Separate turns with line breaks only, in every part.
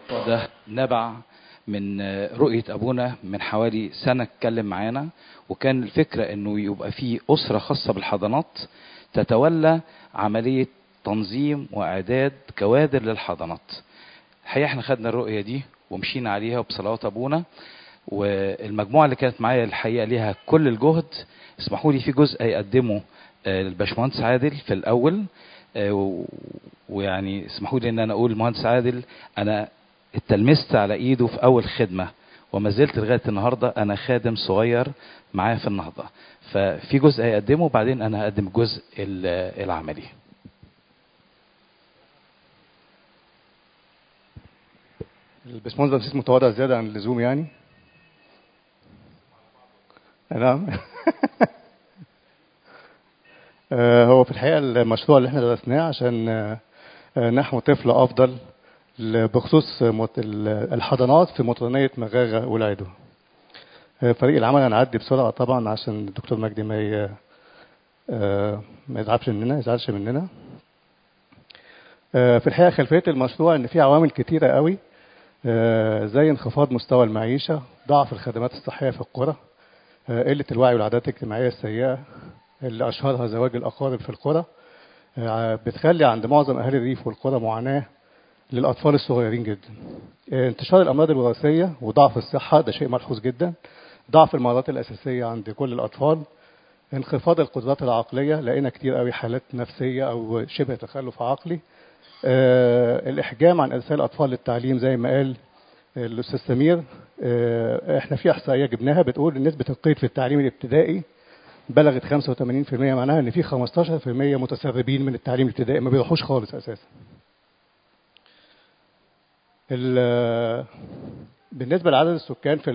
ده نبع من رؤية أبونا من حوالي سنة اتكلم معانا وكان الفكرة إنه يبقى في أسرة خاصة بالحضانات تتولى عملية تنظيم وإعداد كوادر للحضانات. الحقيقة احنا خدنا الرؤية دي ومشينا عليها بصلوات أبونا والمجموعة اللي كانت معايا الحقيقة ليها كل الجهد اسمحوا لي في جزء يقدمه الباشمهندس عادل في الأول ويعني اسمحوا لي ان انا اقول المهندس عادل انا اتلمست على ايده في اول خدمه وما زلت لغايه النهارده انا خادم صغير معاه في النهضه ففي جزء هيقدمه وبعدين انا هقدم الجزء العملي
الباشمهندس بس متواضع زياده عن اللزوم يعني نعم هو في الحقيقه المشروع اللي احنا درسناه عشان نحو طفل افضل بخصوص الحضانات في مطرانيه مغاغه والعدوى. فريق العمل هنعدي بسرعه طبعا عشان الدكتور مجدي ما ما يزعلش مننا يزعلش مننا. في الحقيقه خلفيه المشروع ان في عوامل كتيره قوي زي انخفاض مستوى المعيشه، ضعف الخدمات الصحيه في القرى، قله الوعي والعادات الاجتماعيه السيئه، اللي اشهرها زواج الاقارب في القرى بتخلي عند معظم اهالي الريف والقرى معاناه للاطفال الصغيرين جدا. انتشار الامراض الوراثيه وضعف الصحه ده شيء ملحوظ جدا. ضعف المهارات الاساسيه عند كل الاطفال. انخفاض القدرات العقليه لقينا كتير قوي حالات نفسيه او شبه تخلف عقلي. الاحجام عن ارسال الاطفال للتعليم زي ما قال الاستاذ سمير احنا في احصائيه جبناها بتقول ان نسبه القيد في التعليم الابتدائي بلغت 85% معناها ان في 15% متسربين من التعليم الابتدائي ما بيروحوش خالص اساسا. بالنسبه لعدد السكان في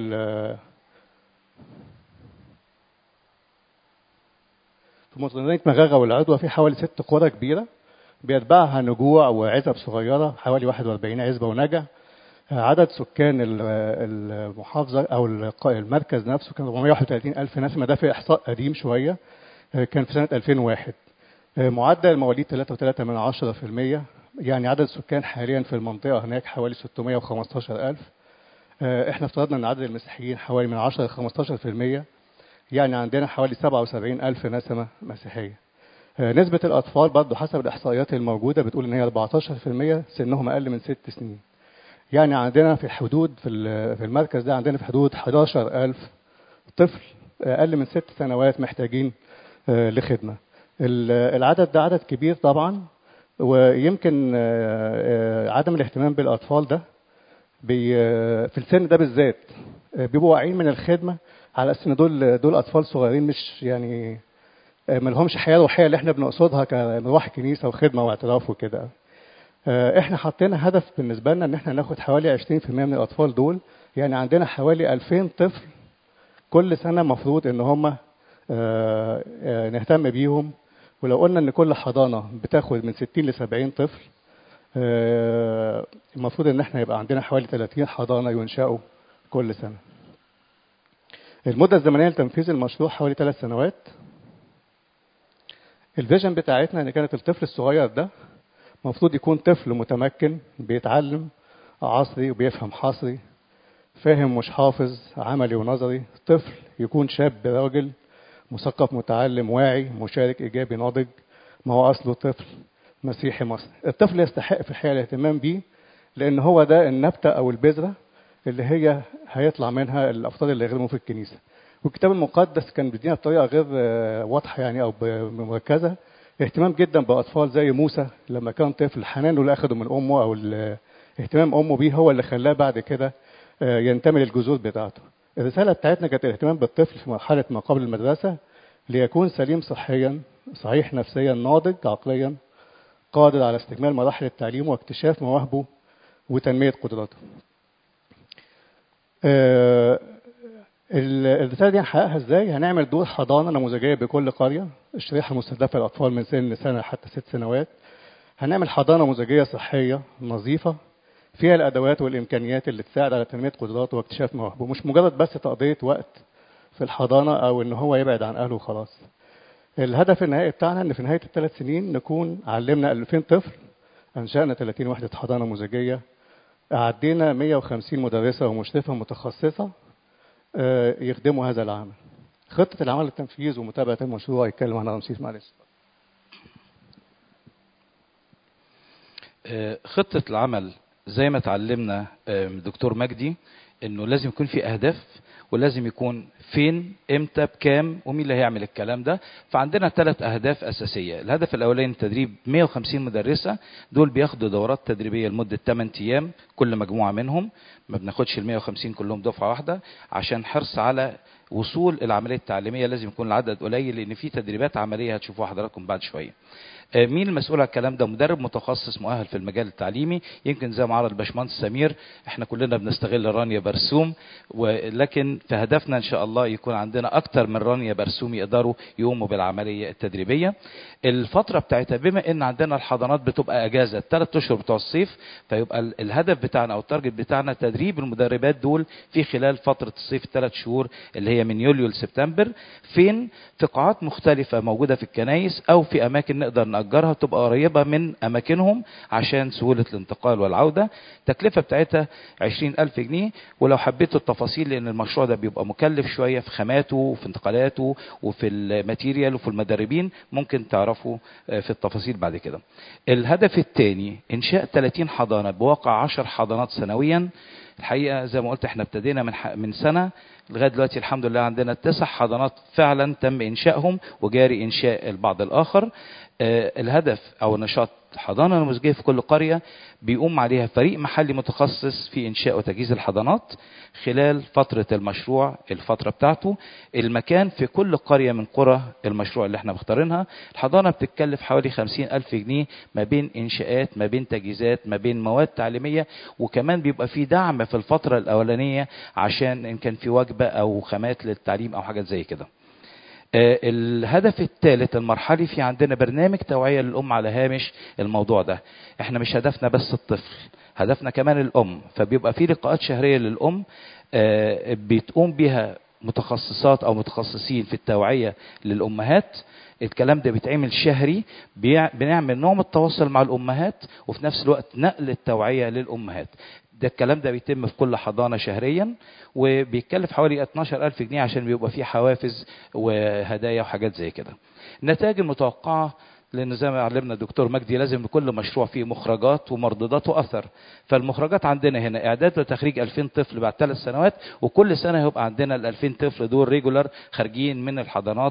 في مطرانية مغاغة والعدوى في حوالي ست قرى كبيرة بيتبعها نجوع وعزب صغيرة حوالي 41 عزبة ونجع عدد سكان المحافظة أو المركز نفسه كان 431 ألف نسمة ده في إحصاء قديم شوية كان في سنة 2001 معدل مواليد 3.3 من 10% يعني عدد السكان حاليا في المنطقة هناك حوالي 615 ألف احنا افترضنا ان عدد المسيحيين حوالي من 10 ل 15% يعني عندنا حوالي 77 ألف نسمة مسيحية نسبة الأطفال برضه حسب الإحصائيات الموجودة بتقول إن هي 14% سنهم أقل من ست سنين يعني عندنا في حدود في في المركز ده عندنا في حدود 11000 طفل اقل من ست سنوات محتاجين لخدمه العدد ده عدد كبير طبعا ويمكن عدم الاهتمام بالاطفال ده في السن ده بالذات بيبقوا واعيين من الخدمه على اساس ان دول دول اطفال صغيرين مش يعني ما لهمش حياه روحيه اللي احنا بنقصدها كمروح كنيسه وخدمه واعتراف وكده احنا حطينا هدف بالنسبه لنا ان احنا ناخد حوالي 20% من الاطفال دول يعني عندنا حوالي 2000 طفل كل سنه المفروض ان هم نهتم بيهم ولو قلنا ان كل حضانه بتاخد من 60 ل 70 طفل المفروض ان احنا يبقى عندنا حوالي 30 حضانه ينشأوا كل سنه المده الزمنيه لتنفيذ المشروع حوالي ثلاث سنوات الفيجن بتاعتنا ان كانت الطفل الصغير ده المفروض يكون طفل متمكن بيتعلم عصري وبيفهم حصري فاهم مش حافظ عملي ونظري طفل يكون شاب راجل مثقف متعلم واعي مشارك ايجابي ناضج ما هو اصله طفل مسيحي مصري الطفل يستحق في الحقيقه الاهتمام بيه لان هو ده النبته او البذره اللي هي هيطلع منها الافراد اللي يخدموا في الكنيسه والكتاب المقدس كان بيدينا بطريقه غير واضحه يعني او مركزه اهتمام جدا باطفال زي موسى لما كان طفل حنانه اللي اخده من امه او اهتمام امه بيه هو اللي خلاه بعد كده ينتمي للجذور بتاعته. الرساله بتاعتنا كانت الاهتمام بالطفل في مرحله ما قبل المدرسه ليكون سليم صحيا صحيح نفسيا ناضج عقليا قادر على استكمال مراحل التعليم واكتشاف مواهبه وتنميه قدراته. الرساله دي هنحققها ازاي؟ هنعمل دور حضانه نموذجيه بكل قريه، الشريحه المستهدفه الاطفال من سن سنه حتى ست سنوات. هنعمل حضانه نموذجيه صحيه نظيفه فيها الادوات والامكانيات اللي تساعد على تنميه قدراته واكتشاف مواهبه، مش مجرد بس تقضيه وقت في الحضانه او ان هو يبعد عن اهله وخلاص. الهدف النهائي بتاعنا ان في نهايه الثلاث سنين نكون علمنا 2000 طفل انشانا 30 وحده حضانه نموذجيه عدينا 150 مدرسة ومشرفة متخصصة آه، يخدموا هذا العمل خطة العمل التنفيذ ومتابعة المشروع يتكلم عنها رمسيس معلش
آه، خطة العمل زي ما اتعلمنا آه، من الدكتور مجدي انه لازم يكون في اهداف ولازم يكون فين امتى بكام ومين اللي هيعمل الكلام ده فعندنا ثلاث اهداف اساسيه الهدف الاولاني تدريب 150 مدرسه دول بياخدوا دورات تدريبيه لمده 8 ايام كل مجموعه منهم ما بناخدش ال 150 كلهم دفعه واحده عشان حرص على وصول العمليه التعليميه لازم يكون العدد قليل لان في تدريبات عمليه هتشوفوها حضراتكم بعد شويه آه، مين المسؤول عن الكلام ده مدرب متخصص مؤهل في المجال التعليمي يمكن زي ما عرض الباشمهندس سمير احنا كلنا بنستغل رانيا برسوم ولكن في هدفنا ان شاء الله يكون عندنا اكتر من رانيا برسوم يقدروا يقوموا بالعمليه التدريبيه الفتره بتاعتها بما ان عندنا الحضانات بتبقى اجازه الثلاث اشهر بتوع الصيف فيبقى ال- الهدف بتاعنا او التارجت بتاعنا تدريب المدربات دول في خلال فتره الصيف الثلاث شهور اللي هي من يوليو لسبتمبر فين في قاعات مختلفه موجوده في الكنايس او في اماكن نقدر ناجرها تبقى قريبه من اماكنهم عشان سهوله الانتقال والعوده التكلفه بتاعتها 20000 جنيه ولو حبيتوا التفاصيل لان المشروع ده بيبقى مكلف شويه في خاماته وفي انتقالاته وفي الماتيريال وفي المدربين ممكن تعرفوا آه، في التفاصيل بعد كده الهدف الثاني انشاء 30 حضانه بواقع 10 حضانات سنويا الحقيقه زي ما قلت احنا ابتدينا من ح- من سنه لغايه دلوقتي الحمد لله عندنا تسع حضانات فعلا تم انشائهم وجاري انشاء البعض الاخر آه، الهدف او نشاط حضانه نموذجيه في كل قريه بيقوم عليها فريق محلي متخصص في انشاء وتجهيز الحضانات خلال فتره المشروع الفتره بتاعته المكان في كل قريه من قرى المشروع اللي احنا مختارينها الحضانه بتتكلف حوالي خمسين الف جنيه ما بين انشاءات ما بين تجهيزات ما بين مواد تعليميه وكمان بيبقى في دعم في الفتره الاولانيه عشان ان كان في وجبه او خامات للتعليم او حاجات زي كده آه، الهدف الثالث المرحلي في عندنا برنامج توعية للأم على هامش الموضوع ده احنا مش هدفنا بس الطفل هدفنا كمان الأم فبيبقى في لقاءات شهرية للأم آه، بتقوم بها متخصصات أو متخصصين في التوعية للأمهات الكلام ده بيتعمل شهري بيع- بنعمل نوع من التواصل مع الأمهات وفي نفس الوقت نقل التوعية للأمهات ده الكلام ده بيتم في كل حضانة شهريا وبيتكلف حوالي 12 ألف جنيه عشان بيبقى فيه حوافز وهدايا وحاجات زي كده النتائج المتوقعة لان زي ما علمنا الدكتور مجدي لازم لكل مشروع فيه مخرجات ومردودات واثر فالمخرجات عندنا هنا اعداد وتخريج 2000 طفل بعد ثلاث سنوات وكل سنه هيبقى عندنا ال 2000 طفل دول ريجولار خارجين من الحضانات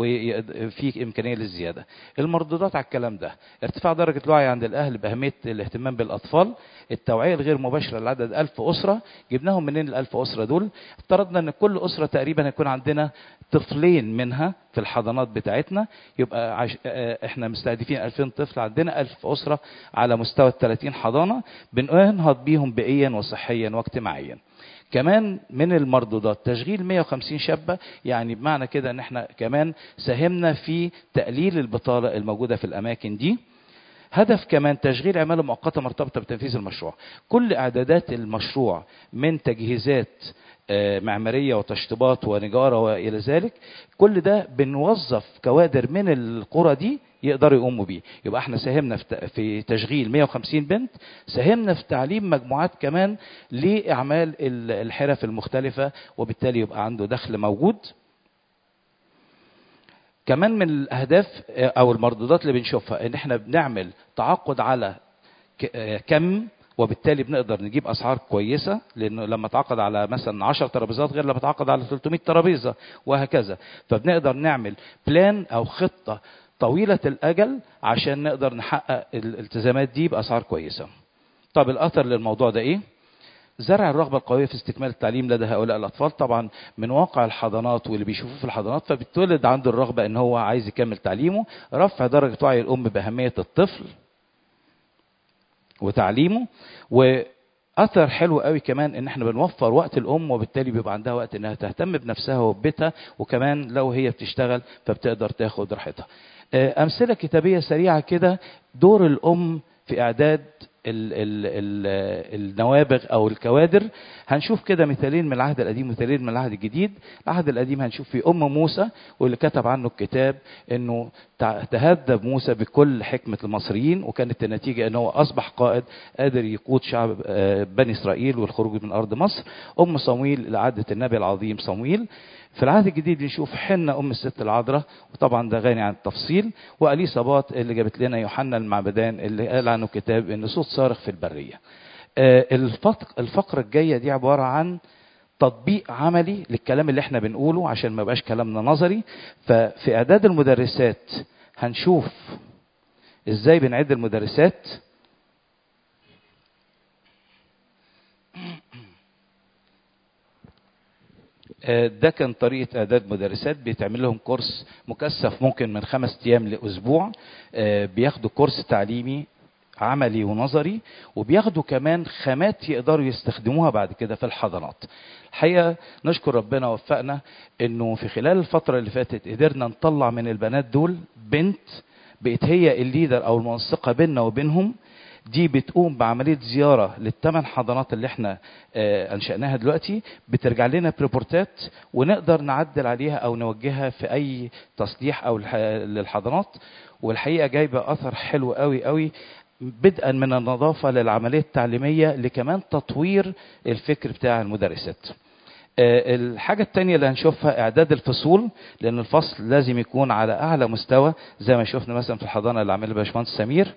وفي امكانيه للزياده المردودات على الكلام ده ارتفاع درجه الوعي عند الاهل باهميه الاهتمام بالاطفال التوعيه الغير مباشره لعدد 1000 اسره جبناهم منين ال 1000 اسره دول افترضنا ان كل اسره تقريبا هيكون عندنا طفلين منها في الحضانات بتاعتنا يبقى عش... آه، احنا مستهدفين 2000 طفل عندنا 1000 اسره على مستوى ال 30 حضانه بننهض بيهم بيئيا وصحيا واجتماعيا كمان من المردودات تشغيل 150 شابه يعني بمعنى كده ان احنا كمان ساهمنا في تقليل البطاله الموجوده في الاماكن دي هدف كمان تشغيل عماله مؤقته مرتبطه بتنفيذ المشروع كل اعدادات المشروع من تجهيزات آه، معماريه وتشطيبات ونجاره والى ذلك كل ده بنوظف كوادر من القرى دي يقدروا يقوموا بيه يبقى احنا ساهمنا في ت- في تشغيل 150 بنت ساهمنا في تعليم مجموعات كمان لاعمال ال- الحرف المختلفه وبالتالي يبقى عنده دخل موجود كمان من الاهداف آه، او المردودات اللي بنشوفها ان احنا بنعمل تعاقد على ك- آه، كم وبالتالي بنقدر نجيب اسعار كويسه لانه لما اتعاقد على مثلا 10 ترابيزات غير لما اتعاقد على 300 ترابيزه وهكذا فبنقدر نعمل بلان او خطه طويله الاجل عشان نقدر نحقق الالتزامات دي باسعار كويسه. طب الاثر للموضوع ده ايه؟ زرع الرغبة القوية في استكمال التعليم لدى هؤلاء الأطفال طبعا من واقع الحضانات واللي بيشوفوه في الحضانات فبتولد عنده الرغبة إن هو عايز يكمل تعليمه رفع درجة وعي الأم بأهمية الطفل وتعليمه واثر حلو قوي كمان ان احنا بنوفر وقت الام وبالتالي بيبقى عندها وقت انها تهتم بنفسها وببيتها وكمان لو هي بتشتغل فبتقدر تاخد راحتها آه، امثله كتابيه سريعه كده دور الام في اعداد ال ال ال النوابغ او الكوادر هنشوف كده مثالين من العهد القديم ومثالين من العهد الجديد العهد القديم هنشوف في ام موسى واللي كتب عنه الكتاب انه تع- تهذب موسى بكل حكمه المصريين وكانت النتيجه ان هو اصبح قائد قادر يقود شعب آه، بني اسرائيل والخروج من ارض مصر ام صمويل اللي عدت النبي العظيم صمويل في العهد الجديد نشوف حنة أم الست العذراء وطبعا ده غني عن التفصيل وأليصابات اللي جابت لنا يوحنا المعبدان اللي قال عنه كتاب إن صوت صارخ في البرية. آه، الفق- الفقرة الجاية دي عبارة عن تطبيق عملي للكلام اللي احنا بنقوله عشان ما يبقاش كلامنا نظري ففي إعداد المدرسات هنشوف ازاي بنعد المدرسات آه، ده كان طريقة إعداد مدرسات بيتعمل لهم كورس مكثف ممكن من خمس أيام لأسبوع آه، بياخدوا كورس تعليمي عملي ونظري وبياخدوا كمان خامات يقدروا يستخدموها بعد كده في الحضانات الحقيقة نشكر ربنا وفقنا انه في خلال الفترة اللي فاتت قدرنا نطلع من البنات دول بنت بقت هي الليدر او المنسقة بيننا وبينهم دي بتقوم بعملية زيارة للثمان حضانات اللي احنا آه، انشأناها دلوقتي بترجع لنا بريبورتات ونقدر نعدل عليها او نوجهها في اي تصليح او الح- للحضانات والحقيقة جايبة اثر حلو قوي قوي بدءا من النظافة للعملية التعليمية لكمان تطوير الفكر بتاع المدرسات آه، الحاجة التانية اللي هنشوفها إعداد الفصول لأن الفصل لازم يكون على أعلى مستوى زي ما شفنا مثلا في الحضانة اللي عملها باشمهندس سمير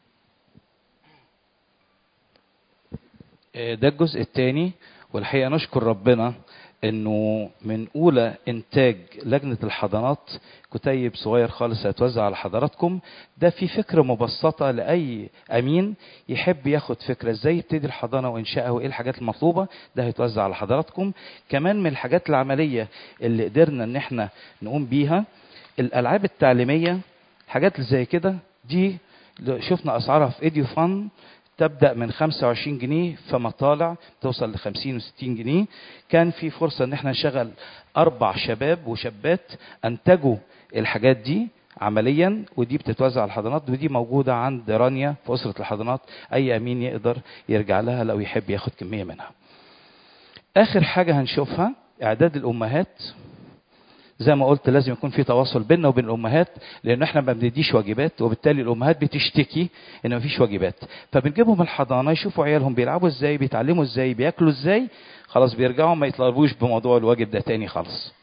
آه، ده الجزء الثاني والحقيقه نشكر ربنا انه من اولى انتاج لجنه الحضانات كتيب صغير خالص هيتوزع على حضراتكم ده في فكره مبسطه لاي امين يحب ياخد فكره ازاي يبتدي الحضانه وانشائها وايه الحاجات المطلوبه ده هيتوزع على حضراتكم كمان من الحاجات العمليه اللي قدرنا ان احنا نقوم بيها الالعاب التعليميه حاجات زي كده دي شفنا اسعارها في ايديو فان تبدا من 25 جنيه فما طالع توصل ل 50 و60 جنيه كان في فرصه ان احنا نشغل اربع شباب وشابات انتجوا الحاجات دي عمليا ودي بتتوزع على الحضانات ودي موجوده عند رانيا في اسره الحضانات اي امين يقدر يرجع لها لو يحب ياخد كميه منها اخر حاجه هنشوفها اعداد الامهات زي ما قلت لازم يكون في تواصل بيننا وبين الامهات لان احنا ما بنديش واجبات وبالتالي الامهات بتشتكي ان مفيش واجبات فبنجيبهم الحضانه يشوفوا عيالهم بيلعبوا ازاي بيتعلموا ازاي بياكلوا ازاي خلاص بيرجعوا ما يطلبوش بموضوع الواجب ده تاني خالص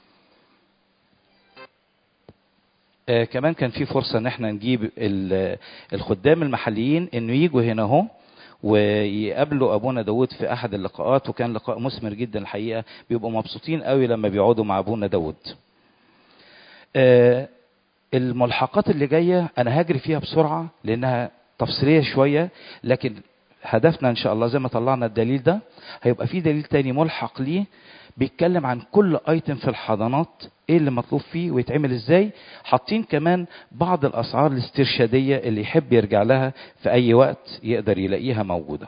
آه كمان كان في فرصه ان احنا نجيب ال- الخدام المحليين انه يجوا هنا اهو ويقابلوا ابونا داود في احد اللقاءات وكان لقاء مثمر جدا الحقيقه بيبقوا مبسوطين قوي لما بيقعدوا مع ابونا داود آه، الملحقات اللي جايه انا هجري فيها بسرعه لانها تفصيليه شويه لكن هدفنا ان شاء الله زي ما طلعنا الدليل ده هيبقى في دليل تاني ملحق ليه بيتكلم عن كل ايتم في الحضانات ايه اللي مطلوب فيه ويتعمل ازاي حاطين كمان بعض الاسعار الاسترشاديه اللي يحب يرجع لها في اي وقت يقدر يلاقيها موجوده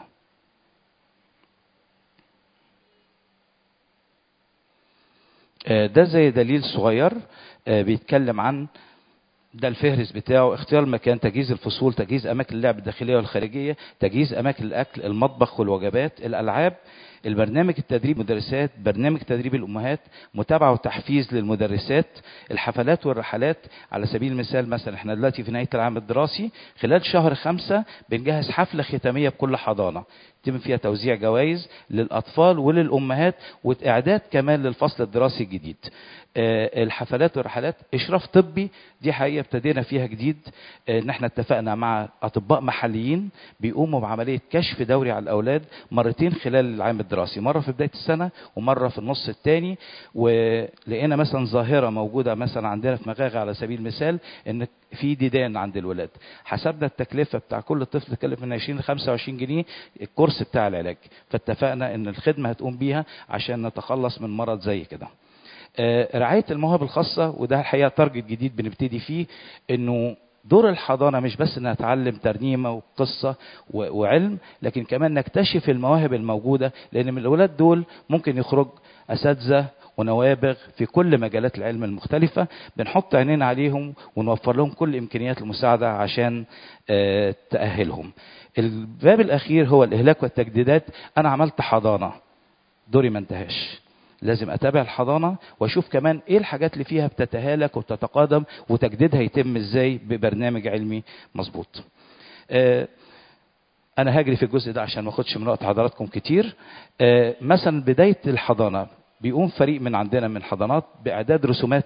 آه، ده زي دليل صغير آه، بيتكلم عن ده الفهرس بتاعه اختيار المكان تجهيز الفصول تجهيز اماكن اللعب الداخليه والخارجيه تجهيز اماكن الاكل المطبخ والوجبات الالعاب البرنامج التدريب مدرسات برنامج تدريب الامهات متابعه وتحفيز للمدرسات الحفلات والرحلات على سبيل المثال مثلا احنا دلوقتي في نهايه العام الدراسي خلال شهر خمسة بنجهز حفله ختاميه بكل حضانه يتم فيها توزيع جوائز للاطفال وللامهات واعداد كمان للفصل الدراسي الجديد آه، الحفلات والرحلات اشراف طبي دي حقيقه ابتدينا فيها جديد آه، ان احنا اتفقنا مع اطباء محليين بيقوموا بعمليه كشف دوري على الاولاد مرتين خلال العام الدراسي مره في بدايه السنه ومره في النص الثاني ولقينا مثلا ظاهره موجوده مثلا عندنا في مغاغه على سبيل المثال ان في ديدان عند الولاد حسبنا التكلفه بتاع كل طفل تكلف من 20 ل 25 جنيه الكورس بتاع العلاج فاتفقنا ان الخدمه هتقوم بيها عشان نتخلص من مرض زي كده آه، رعايه المواهب الخاصه وده الحقيقه تارجت جديد بنبتدي فيه انه دور الحضانة مش بس انها تعلم ترنيمة وقصة و- وعلم لكن كمان نكتشف المواهب الموجودة لان من الاولاد دول ممكن يخرج اساتذة ونوابغ في كل مجالات العلم المختلفة بنحط عينينا عليهم ونوفر لهم كل إمكانيات المساعدة عشان آه، تأهلهم الباب الأخير هو الإهلاك والتجديدات أنا عملت حضانة دوري ما انتهاش لازم اتابع الحضانه واشوف كمان ايه الحاجات اللي فيها بتتهالك وبتتقادم وتجديدها يتم ازاي ببرنامج علمي مظبوط آه، انا هجري في الجزء ده عشان ما اخدش من وقت حضراتكم كتير آه، مثلا بدايه الحضانه بيقوم فريق من عندنا من الحضانات باعداد رسومات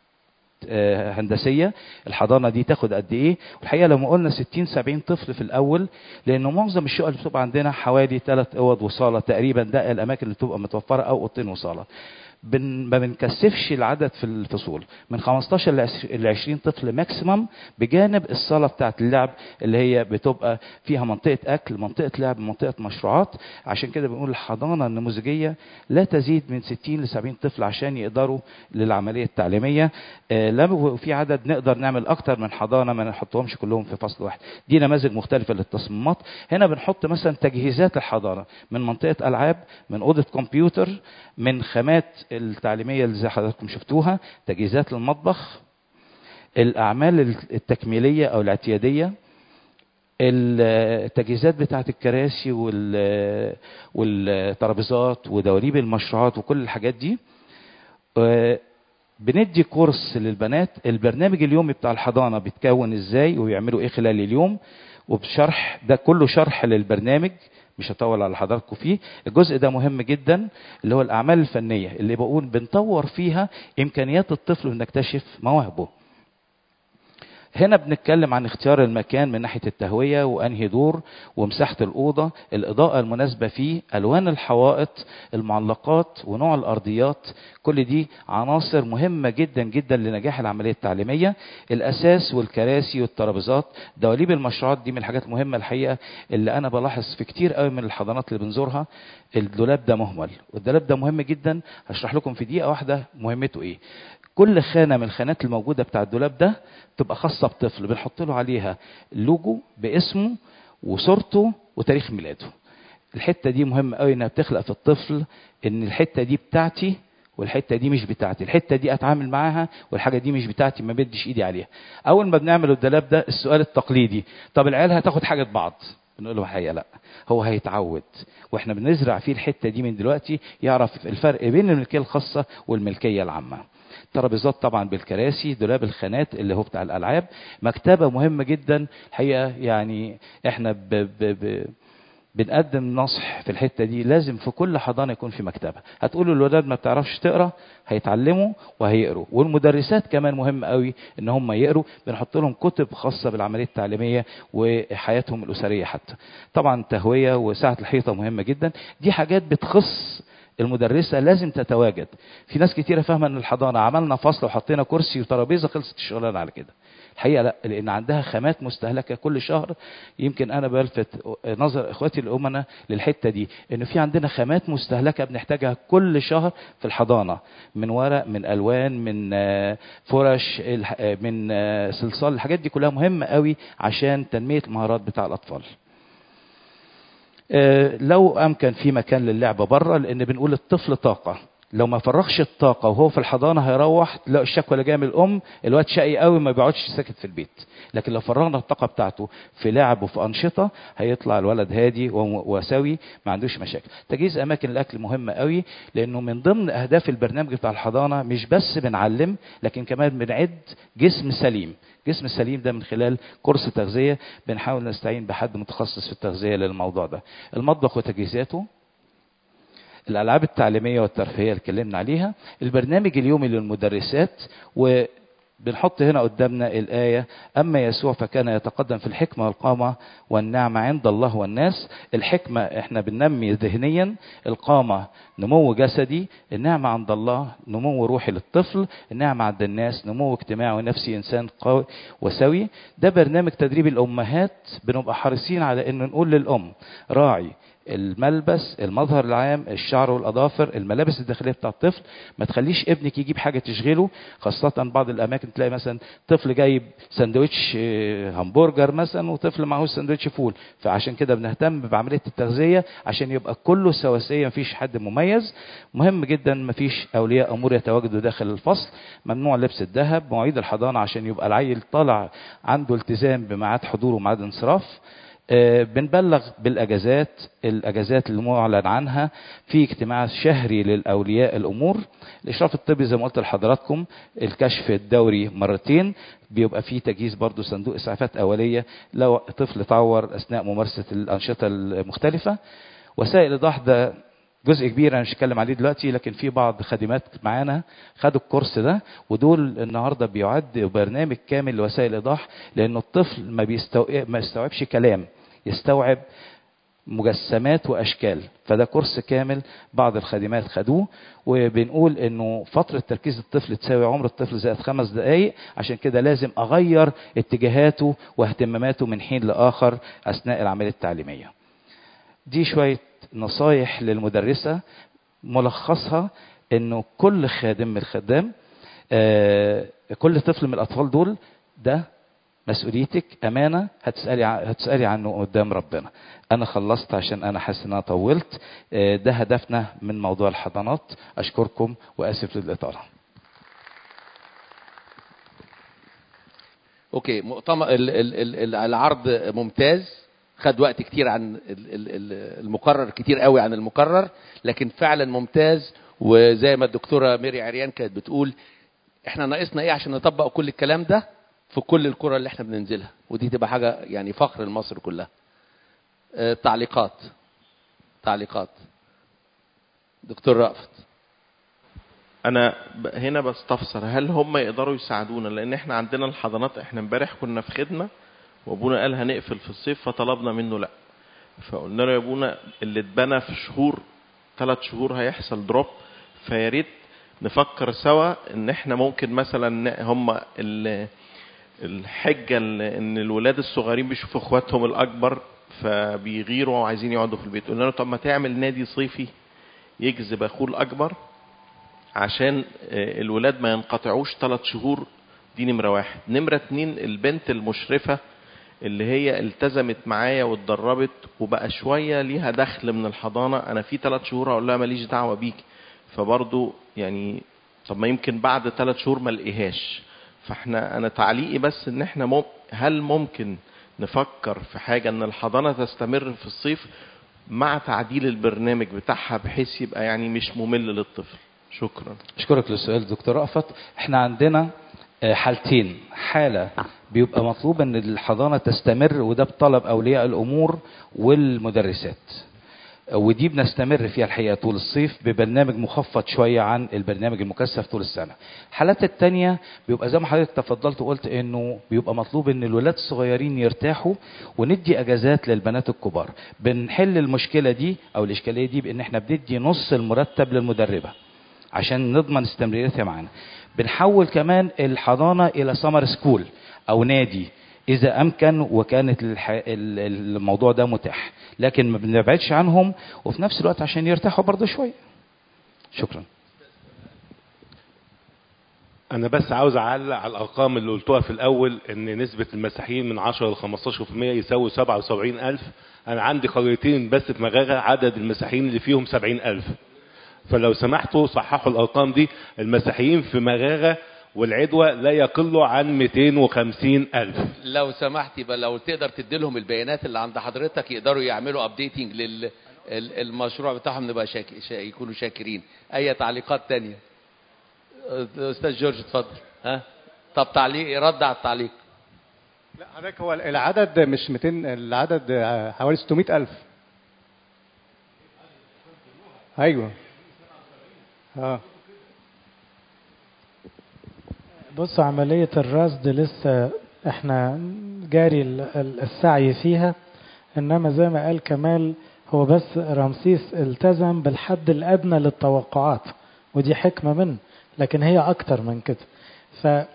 آه، هندسيه الحضانه دي تاخد قد ايه والحقيقه لما قلنا 60 70 طفل في الاول لانه معظم الشقق اللي بتبقى عندنا حوالي ثلاث اوض وصاله تقريبا ده الاماكن اللي بتبقى متوفره او اوضتين وصاله بن ما بنكثفش العدد في الفصول من 15 ل 20 طفل ماكسيمم بجانب الصاله بتاعه اللعب اللي هي بتبقى فيها منطقه اكل منطقه لعب منطقه مشروعات عشان كده بنقول الحضانه النموذجيه لا تزيد من 60 ل 70 طفل عشان يقدروا للعمليه التعليميه آه، لو في عدد نقدر نعمل اكتر من حضانه ما نحطهمش كلهم في فصل واحد دي نماذج مختلفه للتصميمات هنا بنحط مثلا تجهيزات الحضانه من منطقه العاب من اوضه كمبيوتر من خامات التعليميه اللي زي حضراتكم شفتوها تجهيزات للمطبخ الاعمال التكميليه او الاعتياديه التجهيزات بتاعت الكراسي وال- والترابيزات ودواليب المشروعات وكل الحاجات دي آه، بندي كورس للبنات البرنامج اليومي بتاع الحضانه بيتكون ازاي وبيعملوا ايه خلال اليوم وبشرح ده كله شرح للبرنامج مش هطول على حضراتكم فيه الجزء ده مهم جدا اللي هو الاعمال الفنيه اللي بقول بنطور فيها امكانيات الطفل ونكتشف مواهبه هنا بنتكلم عن اختيار المكان من ناحية التهوية وأنهي دور ومساحة الأوضة الإضاءة المناسبة فيه ألوان الحوائط المعلقات ونوع الأرضيات كل دي عناصر مهمة جدا جدا لنجاح العملية التعليمية الأساس والكراسي والترابيزات دواليب المشروعات دي من الحاجات المهمة الحقيقة اللي أنا بلاحظ في كتير قوي من الحضانات اللي بنزورها الدولاب ده مهمل والدولاب ده مهم جدا هشرح لكم في دقيقة واحدة مهمته إيه كل خانه من الخانات الموجوده بتاع الدولاب ده تبقى خاصه بطفل بنحط له عليها لوجو باسمه وصورته وتاريخ ميلاده الحته دي مهمه قوي انها بتخلق في الطفل ان الحته دي بتاعتي والحته دي مش بتاعتي الحته دي اتعامل معاها والحاجه دي مش بتاعتي ما بديش ايدي عليها اول ما بنعمل الدولاب ده السؤال التقليدي طب العيال هتاخد حاجه بعض بنقول له الحقيقه لا هو هيتعود واحنا بنزرع فيه الحته دي من دلوقتي يعرف الفرق بين الملكيه الخاصه والملكيه العامه ترابيزات طبعا بالكراسي دولاب الخانات اللي هو بتاع الالعاب مكتبه مهمه جدا الحقيقه يعني احنا ب ب ب بنقدم نصح في الحته دي لازم في كل حضانه يكون في مكتبه هتقولوا الولاد ما بتعرفش تقرا هيتعلموا وهيقروا والمدرسات كمان مهم قوي ان هم يقروا بنحط لهم كتب خاصه بالعمليه التعليميه وحياتهم الاسريه حتى طبعا التهويه وساعه الحيطه مهمه جدا دي حاجات بتخص المدرسه لازم تتواجد في ناس كتيره فاهمه ان الحضانه عملنا فصل وحطينا كرسي وترابيزه خلصت الشغلانه على كده الحقيقه لا لان عندها خامات مستهلكه كل شهر يمكن انا بلفت نظر اخواتي الامناء للحته دي انه في عندنا خامات مستهلكه بنحتاجها كل شهر في الحضانه من ورق من الوان من آه، فرش الح- آه، من آه، صلصال الحاجات دي كلها مهمه قوي عشان تنميه المهارات بتاع الاطفال آه، لو امكن في مكان للعب بره لان بنقول الطفل طاقه لو ما فرغش الطاقه وهو في الحضانه هيروح تلاقي الشكوى اللي جايه من الام الواد شقي قوي ما بيقعدش ساكت في البيت لكن لو فرغنا الطاقه بتاعته في لعب وفي انشطه هيطلع الولد هادي وم- وسوي ما عندوش مشاكل تجهيز اماكن الاكل مهم قوي لانه من ضمن اهداف البرنامج بتاع الحضانه مش بس بنعلم لكن كمان بنعد جسم سليم جسم السليم ده من خلال كورس تغذيه بنحاول نستعين بحد متخصص في التغذيه للموضوع ده المطبخ وتجهيزاته الالعاب التعليميه والترفيهيه اللي اتكلمنا عليها البرنامج اليومي للمدرسات وبنحط هنا قدامنا الايه اما يسوع فكان يتقدم في الحكمه والقامه والنعمه عند الله والناس الحكمه احنا بننمي ذهنيا القامه نمو جسدي النعمه عند الله نمو روحي للطفل النعمه عند الناس نمو اجتماعي ونفسي انسان قوي وسوي ده برنامج تدريب الامهات بنبقى حريصين على ان نقول للام راعي الملبس المظهر العام الشعر والاظافر الملابس الداخليه بتاع الطفل ما تخليش ابنك يجيب حاجه تشغله خاصه بعض الاماكن تلاقي مثلا طفل جايب سندوتش آه، همبرجر مثلا وطفل معهوش سندوتش فول فعشان كده بنهتم بعمليه التغذيه عشان يبقى كله سواسيه مفيش حد مميز مهم جدا مفيش اولياء امور يتواجدوا داخل الفصل ممنوع لبس الذهب مواعيد الحضانه عشان يبقى العيل طالع عنده التزام بميعاد حضور وميعاد انصراف آه، بنبلغ بالاجازات الاجازات اللي معلن عنها في اجتماع شهري للاولياء الامور الاشراف الطبي زي ما قلت لحضراتكم الكشف الدوري مرتين بيبقى فيه تجهيز برضو صندوق اسعافات اوليه لو طفل تعور اثناء ممارسه الانشطه المختلفه وسائل الايضاح ده جزء كبير انا مش هتكلم عليه دلوقتي لكن في بعض خادمات معانا خدوا الكورس ده ودول النهارده بيعد برنامج كامل لوسائل الايضاح لانه الطفل ما بيستوعب ما يستوعبش كلام يستوعب مجسمات واشكال فده كورس كامل بعض الخادمات خدوه وبنقول انه فتره تركيز الطفل تساوي عمر الطفل زائد خمس دقائق عشان كده لازم اغير اتجاهاته واهتماماته من حين لاخر اثناء العمليه التعليميه دي شويه نصايح للمدرسه ملخصها انه كل خادم من الخدام آه، كل طفل من الاطفال دول ده مسؤوليتك امانه هتسالي ع- هتسالي عنه قدام ربنا انا خلصت عشان انا حاسس ان انا طولت آه، ده هدفنا من موضوع الحضانات اشكركم واسف للاطاله
اوكي مؤتمر ال- ال- ال- ال- العرض ممتاز خد وقت كتير عن ال- ال- ال- المقرر كتير قوي عن المقرر لكن فعلا ممتاز وزي ما الدكتوره ميري عريان كانت بتقول احنا ناقصنا ايه عشان نطبق كل الكلام ده في كل القرى اللي احنا بننزلها ودي تبقى حاجه يعني فخر لمصر كلها آه، تعليقات تعليقات دكتور رأفت
انا ب- هنا بستفسر هل هم يقدروا يساعدونا لان احنا عندنا الحضانات احنا امبارح كنا في خدمه وابونا قال هنقفل في الصيف فطلبنا منه لا فقلنا له يا ابونا اللي اتبنى في شهور ثلاث شهور هيحصل دروب فيا ريت نفكر سوا ان احنا ممكن مثلا ن- هم ال- الحجه اللي ان الولاد الصغيرين بيشوفوا اخواتهم الاكبر فبيغيروا وعايزين يقعدوا في البيت قلنا له طب ما تعمل نادي صيفي يجذب اخوه الاكبر عشان آه، الولاد ما ينقطعوش ثلاث شهور دي نمرة واحد نمرة اتنين البنت المشرفة اللي هي التزمت معايا واتدربت وبقى شوية ليها دخل من الحضانة أنا في ثلاث شهور هقول لها ماليش دعوة بيك فبرضو يعني طب ما يمكن بعد ثلاث شهور ما لقيهاش فاحنا أنا تعليقي بس إن احنا مم هل ممكن نفكر في حاجة إن الحضانة تستمر في الصيف مع تعديل البرنامج بتاعها بحيث يبقى يعني مش ممل للطفل شكرا
اشكرك للسؤال دكتور رأفت احنا عندنا آه، حالتين حالة بيبقى مطلوب ان الحضانة تستمر وده بطلب اولياء الامور والمدرسات ودي بنستمر فيها الحقيقة طول الصيف ببرنامج مخفض شوية عن البرنامج المكثف طول السنة الحالات التانية بيبقى زي ما حضرتك تفضلت وقلت انه بيبقى مطلوب ان الولاد الصغيرين يرتاحوا وندي اجازات للبنات الكبار بنحل المشكلة دي او الاشكالية دي بان احنا بندي نص المرتب للمدربة عشان نضمن استمراريتها معانا بنحول كمان الحضانة إلى سمر سكول أو نادي إذا أمكن وكانت الح... ال- الموضوع ده متاح لكن ما بنبعدش عنهم وفي نفس الوقت عشان يرتاحوا برضه شوية شكرا
انا بس عاوز اعلق على الارقام اللي قلتوها في الاول ان نسبه المسيحيين من 10 ل 15% يساوي 77000 انا عندي قريتين بس في مغاغه عدد المسيحيين اللي فيهم 70000 فلو سمحتوا صححوا الارقام دي المسيحيين في مغاغه والعدوى لا يقلوا عن 250000
لو سمحت يبقى لو تقدر تدي لهم البيانات اللي عند حضرتك يقدروا يعملوا ابديتنج لل ال- المشروع بتاعهم نبقى شاك... شا... يكونوا شاكرين اي تعليقات تانية استاذ جورج اتفضل ها طب تعليق رد على التعليق
لا حضرتك هو العدد مش 200 العدد حوالي 600000 ايوه اه
بص عملية الرصد لسه احنا جاري ال- ال- السعي فيها انما زي ما قال كمال هو بس رمسيس التزم بالحد الادنى للتوقعات ودي حكمة منه لكن هي اكتر من كده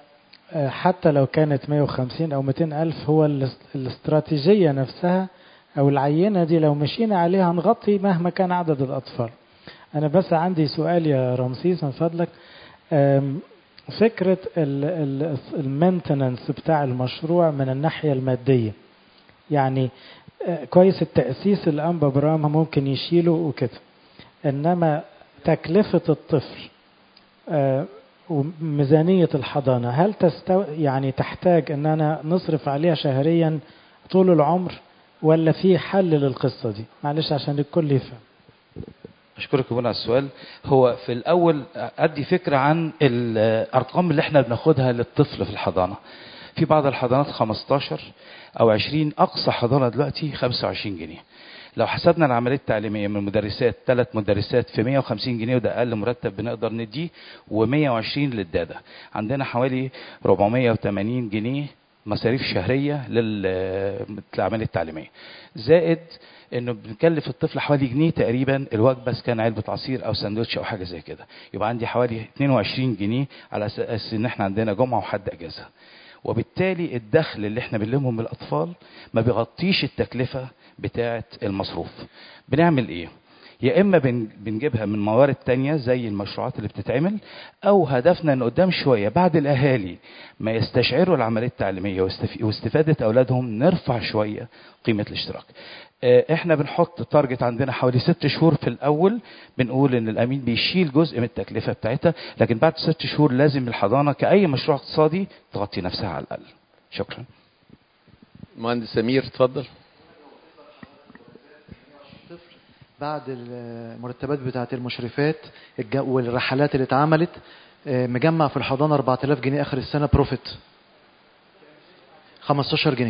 فحتى لو كانت 150 او 200 الف هو الاس- الاستراتيجية نفسها أو العينة دي لو مشينا عليها نغطي مهما كان عدد الأطفال أنا بس عندي سؤال يا رمسيس من فضلك أم، فكرة المينتننس بتاع المشروع من الناحية المادية يعني آه، كويس التأسيس اللي أنبا برام ممكن يشيله وكده إنما تكلفة الطفل آه، وميزانية الحضانة هل تستو يعني تحتاج إن أنا نصرف عليها شهريا طول العمر ولا في حل للقصة دي معلش عشان الكل يفهم
أشكرك يا منى على السؤال هو في الأول أدي فكرة عن الأرقام اللي احنا بناخدها للطفل في الحضانة في بعض الحضانات 15 أو 20 أقصى حضانة دلوقتي 25 جنيه لو حسبنا العملية التعليمية من مدرسات ثلاث مدرسات في 150 جنيه وده أقل مرتب بنقدر نديه و120 للدادة عندنا حوالي 480 جنيه مصاريف شهرية لل- للعملية التعليمية زائد انه بنكلف الطفل حوالي جنيه تقريبا الوجبه إذا كان علبه عصير او سندوتش او حاجه زي كده يبقى عندي حوالي 22 جنيه على اساس ان احنا عندنا جمعه وحد اجازه وبالتالي الدخل اللي احنا بنلمه من الاطفال ما بيغطيش التكلفه بتاعه المصروف بنعمل ايه يا اما بن- بنجيبها من موارد تانية زي المشروعات اللي بتتعمل او هدفنا ان قدام شويه بعد الاهالي ما يستشعروا العمليه التعليميه واستف- واستفاده اولادهم نرفع شويه قيمه الاشتراك آه، احنا بنحط تارجت عندنا حوالي ست شهور في الاول بنقول ان الامين بيشيل جزء من التكلفه بتاعتها لكن بعد ست شهور لازم الحضانه كاي مشروع اقتصادي تغطي نفسها على الاقل شكرا
مهندس سمير اتفضل
بعد المرتبات بتاعت المشرفات الج- والرحلات اللي اتعملت آه، مجمع في الحضانة 4000 جنيه آخر السنة بروفيت 15 جنيه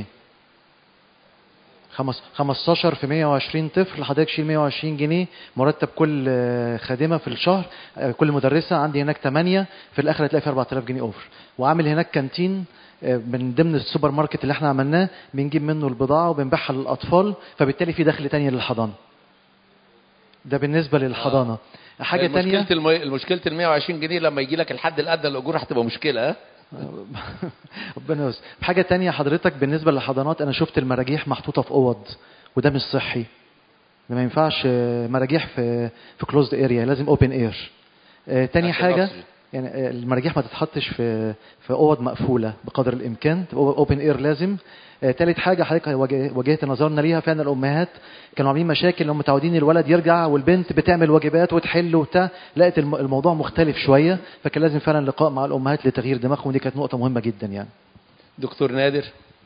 خمس- 15 في 120 طفل حضرتك شيل 120 جنيه مرتب كل آه، خادمة في الشهر آه، كل مدرسة عندي هناك 8 في الآخر هتلاقي في 4000 جنيه أوفر وعامل هناك كانتين آه، من ضمن السوبر ماركت اللي احنا عملناه بنجيب منه البضاعة وبنبيعها للأطفال فبالتالي في دخل تاني للحضانة ده بالنسبة للحضانة حاجة تانية
مشكلة الم... المشكلة ال 120 جنيه لما يجي لك الحد الأدنى للأجور هتبقى مشكلة ها؟
ربنا يستر حاجة تانية حضرتك بالنسبة للحضانات أنا شفت المراجيح محطوطة في أوض وده مش صحي ده ما ينفعش آه، مراجيح في في كلوزد اريا لازم اوبن اير تاني
عشان
حاجة
الأكسجين.
يعني آه، المراجيح ما تتحطش في في اوض مقفولة بقدر الامكان تبقى اوبن اير لازم آه، تالت حاجة حضرتك واجه- واجهت نظرنا ليها فعلا الأمهات كانوا عاملين مشاكل انهم متعودين الولد يرجع والبنت بتعمل واجبات وتحل وبتاع لقت الم- الموضوع مختلف شوية فكان لازم فعلا لقاء مع الأمهات لتغيير دماغهم ودي كانت نقطة مهمة جدا يعني
دكتور نادر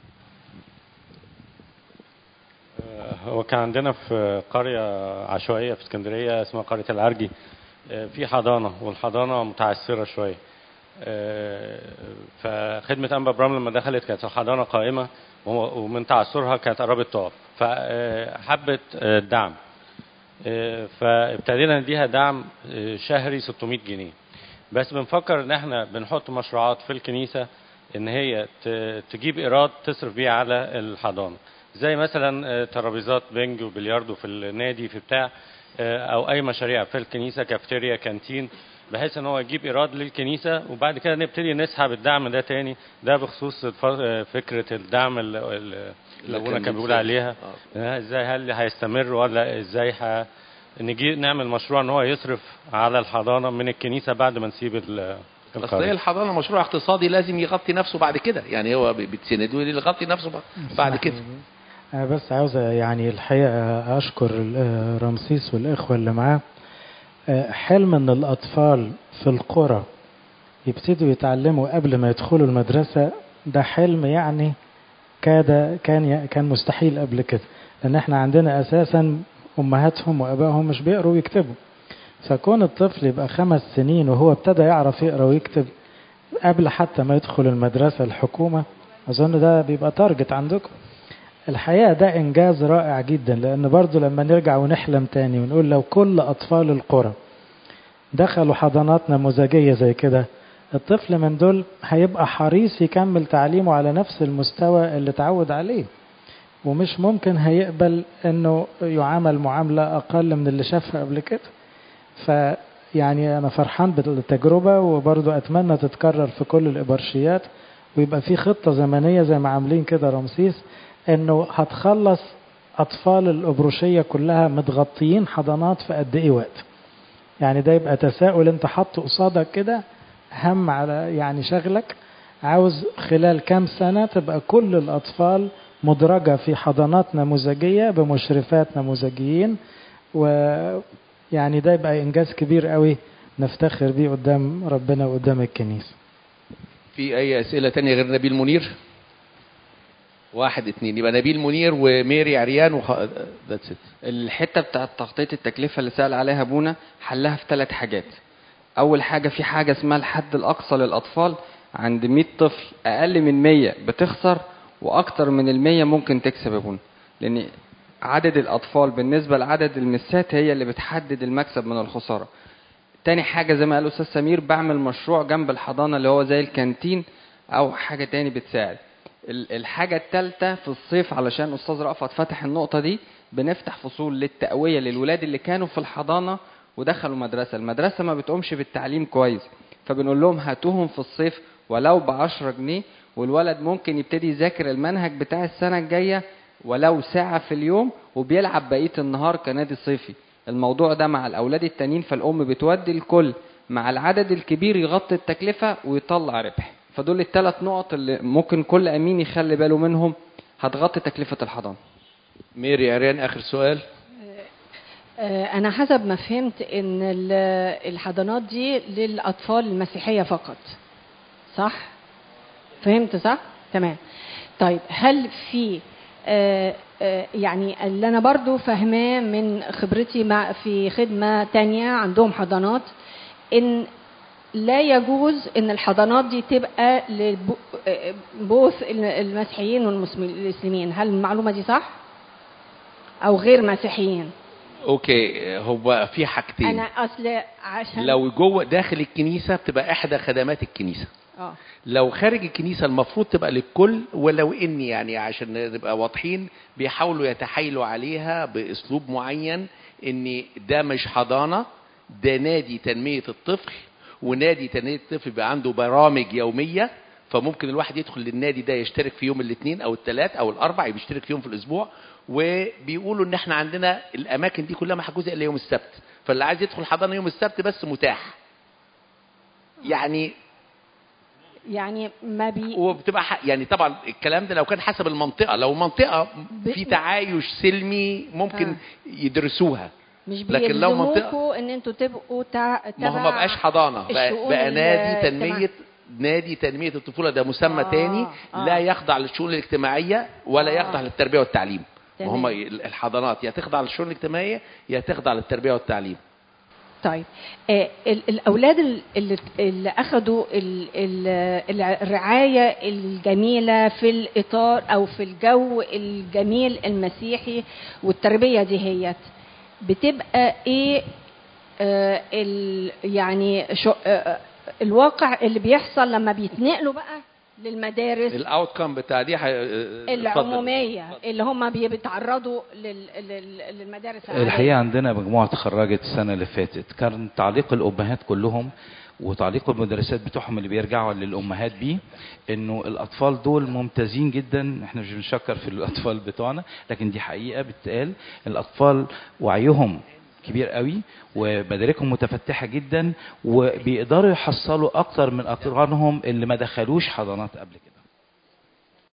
هو كان عندنا في قرية عشوائية في اسكندرية اسمها قرية العرجي آه، في حضانة والحضانة متعثرة شوية آه، فخدمة أنبا برام لما دخلت كانت الحضانة قائمة وهو- ومن تعثرها كانت قربت تقف فحبت آه، الدعم آه، فابتدينا نديها دعم آه، شهري 600 جنيه بس بنفكر ان احنا بنحط مشروعات في الكنيسة ان هي ت- تجيب ايراد تصرف بيه على الحضانة زي مثلا آه، ترابيزات بنج وبلياردو في النادي في بتاع آه، او اي مشاريع في الكنيسة كافتيريا كانتين بحيث ان هو يجيب ايراد للكنيسة وبعد كده نبتدي نسحب الدعم ده تاني ده بخصوص الف- آه، فكرة الدعم ال- ال- اللي ابونا كان بيقول عليها آه، ازاي هل هيستمر ولا ازاي ه... نجي نعمل مشروع ان هو يصرف على الحضانه من الكنيسه بعد ما نسيب ال-
اصل هي
القريه
الحضانه مشروع اقتصادي لازم يغطي نفسه بعد كده يعني هو بتسنده يغطي نفسه ب- بعد كده
أنا بس عاوز يعني الحقيقة أشكر ال- رمسيس والإخوة اللي معاه آه، حلم إن الأطفال في القرى يبتدوا يتعلموا قبل ما يدخلوا المدرسة ده حلم يعني كاد كان كان مستحيل قبل كده لأن احنا عندنا أساسا أمهاتهم وأبائهم مش بيقروا ويكتبوا فكون الطفل يبقى خمس سنين وهو ابتدى يعرف يقرا ويكتب قبل حتى ما يدخل المدرسة الحكومة أظن ده بيبقى تارجت عندكم الحقيقة ده إنجاز رائع جدا لأن برضو لما نرجع ونحلم تاني ونقول لو كل أطفال القرى دخلوا حضانات نموذجية زي كده الطفل من دول هيبقى حريص يكمل تعليمه على نفس المستوى اللي اتعود عليه ومش ممكن هيقبل انه يعامل معاملة اقل من اللي شافها قبل كده فيعني انا فرحان بالتجربة وبرضو اتمنى تتكرر في كل الابرشيات ويبقى في خطة زمنية زي ما عاملين كده رمسيس انه هتخلص أطفال الأبروشية كلها متغطيين حضانات في قد إيه وقت يعني ده يبقى تساؤل أنت حاطه قصادك كده هم على يعني شغلك عاوز خلال كام سنة تبقى كل الأطفال مدرجة في حضانات نموذجية بمشرفات نموذجيين ويعني ده يبقى إنجاز كبير قوي نفتخر بيه قدام ربنا وقدام الكنيسة
في اي اسئله تانية غير نبيل منير واحد اتنين يبقى نبيل منير وميري عريان وخ... ذاتس ات
الحته بتاعت تغطيه التكلفه اللي سال عليها ابونا حلها في ثلاث حاجات اول حاجه في حاجه اسمها الحد الاقصى للاطفال عند 100 طفل اقل من 100 بتخسر واكتر من ال 100 ممكن تكسب يا ابونا لان عدد الاطفال بالنسبه لعدد المسات هي اللي بتحدد المكسب من الخساره تاني حاجه زي ما قال الاستاذ سمير بعمل مشروع جنب الحضانه اللي هو زي الكانتين او حاجه تاني بتساعد ال- الحاجه الثالثه في الصيف علشان استاذ رأفت فتح النقطه دي بنفتح فصول للتقويه للولاد اللي كانوا في الحضانه ودخلوا مدرسه المدرسه ما بتقومش بالتعليم كويس فبنقول لهم هاتوهم في الصيف ولو ب 10 جنيه والولد ممكن يبتدي يذاكر المنهج بتاع السنه الجايه ولو ساعه في اليوم وبيلعب بقيه النهار كنادي صيفي الموضوع ده مع الاولاد التانيين فالام بتودي الكل مع العدد الكبير يغطي التكلفه ويطلع ربح فدول الثلاث نقط اللي ممكن كل امين يخلي باله منهم هتغطي تكلفه الحضانه
ميري عريان اخر سؤال
آه، أنا حسب ما فهمت إن ال- الحضانات دي للأطفال المسيحية فقط صح؟ فهمت صح؟ تمام طيب هل في آه، آه، يعني اللي أنا برضو فاهماه من خبرتي مع في خدمة تانية عندهم حضانات إن لا يجوز إن الحضانات دي تبقى لبوث المسيحيين والمسلمين هل المعلومة دي صح؟ أو غير مسيحيين؟
اوكي هو في حاجتين
انا اصل عشان
لو جوه داخل الكنيسه بتبقى احدى خدمات الكنيسه
اه
لو خارج الكنيسه المفروض تبقى للكل ولو ان يعني عشان نبقى واضحين بيحاولوا يتحايلوا عليها باسلوب معين ان ده مش حضانه ده نادي تنميه الطفل ونادي تنميه الطفل بيبقى عنده برامج يوميه فممكن الواحد يدخل للنادي ده يشترك في يوم الاثنين او الثلاث او الاربع بيشترك في يوم في الاسبوع وبيقولوا ان احنا عندنا الاماكن دي كلها محجوزه الا يوم السبت فاللي عايز يدخل حضانه يوم السبت بس متاح يعني
يعني ما بي
وبتبقى ح- يعني طبعا الكلام ده لو كان حسب المنطقه لو منطقه في تعايش سلمي ممكن
آه.
يدرسوها
مش
لكن لو منطقه
بيلزموكوا ان انتوا تبقوا تع...
ما هو
تبع
ما بقاش حضانه بقى,
الشؤون
بقى نادي
الاجتماعية.
تنميه نادي تنميه الطفوله ده مسمى
آه،
تاني
آه.
لا يخضع للشؤون الاجتماعيه ولا
آه.
يخضع للتربيه والتعليم ما
تمام.
هم الحضانات يا تخضع للشؤون الاجتماعيه يا تخضع للتربيه والتعليم
طيب آه ال- الاولاد ال- اللي, اللي اخذوا ال- ال- الرعايه الجميله في الاطار او في الجو الجميل المسيحي والتربيه دي هيت بتبقى ايه آه ال يعني شو آه الواقع اللي بيحصل لما بيتنقلوا بقى للمدارس
الاوت كام بتاع دي ح- اتفضل.
العموميه اللي هم بيتعرضوا لل- لل- للمدارس العادية.
الحقيقه عندنا مجموعه اتخرجت السنه اللي فاتت كان تعليق الامهات كلهم وتعليق المدرسات بتوعهم اللي بيرجعوا للامهات بيه انه الاطفال دول ممتازين جدا احنا مش بنشكر في الاطفال بتوعنا لكن دي حقيقه بتقال الاطفال وعيهم كبير قوي ومداركهم متفتحه جدا وبيقدروا يحصلوا اكتر من اقرانهم اللي ما دخلوش حضانات قبل كده